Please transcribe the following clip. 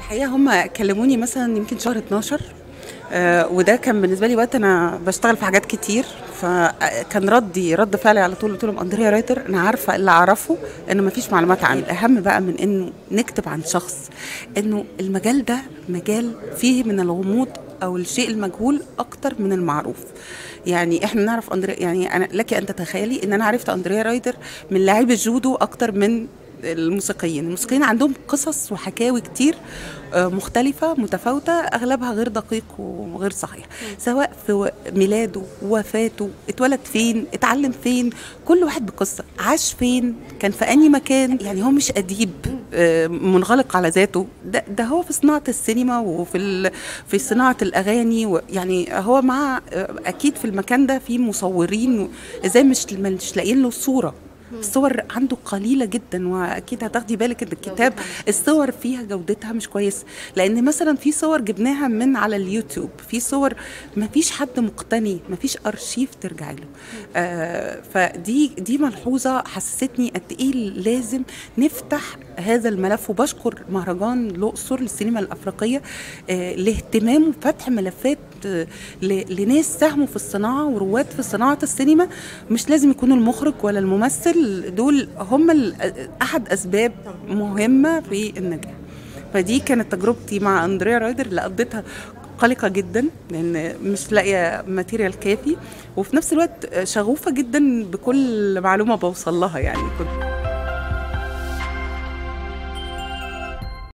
الحقيقه هم كلموني مثلا يمكن شهر 12 آه، وده كان بالنسبه لي وقت انا بشتغل في حاجات كتير فكان ردي رد فعلي على طول قلت لهم اندريا رايتر انا عارفه اللي اعرفه انه مفيش معلومات عنه الاهم بقى من انه نكتب عن شخص انه المجال ده مجال فيه من الغموض او الشيء المجهول اكتر من المعروف يعني احنا نعرف اندريا يعني انا لك ان تتخيلي ان انا عرفت اندريا رايدر من لاعبي الجودو اكتر من الموسيقيين الموسيقيين عندهم قصص وحكاوي كتير آه، مختلفة متفاوتة أغلبها غير دقيق وغير صحيح سواء في ميلاده وفاته اتولد فين اتعلم فين كل واحد بقصة عاش فين كان في أي مكان يعني هو مش أديب آه، منغلق على ذاته ده, ده هو في صناعة السينما وفي ال- في صناعة الأغاني و- يعني هو مع آه، أكيد في المكان ده في مصورين و- ازاي مش مش لاقيين له صورة الصور عنده قليله جدا واكيد هتاخدي بالك ان الكتاب الصور فيها جودتها مش كويسه لان مثلا في صور جبناها من على اليوتيوب في صور ما فيش حد مقتني ما فيش ارشيف ترجع له آه فدي دي ملحوظه حسستني قد ايه لازم نفتح هذا الملف وبشكر مهرجان الاقصر للسينما الافريقيه آه لاهتمامه بفتح ملفات آه، ل- لناس ساهموا في الصناعه ورواد في صناعه السينما مش لازم يكونوا المخرج ولا الممثل دول هم ال- احد اسباب مهمه في النجاح فدي كانت تجربتي مع اندريا رايدر اللي قضيتها قلقه جدا لان مش لاقيه ماتيريال كافي وفي نفس الوقت شغوفه جدا بكل معلومه بوصل لها يعني كنت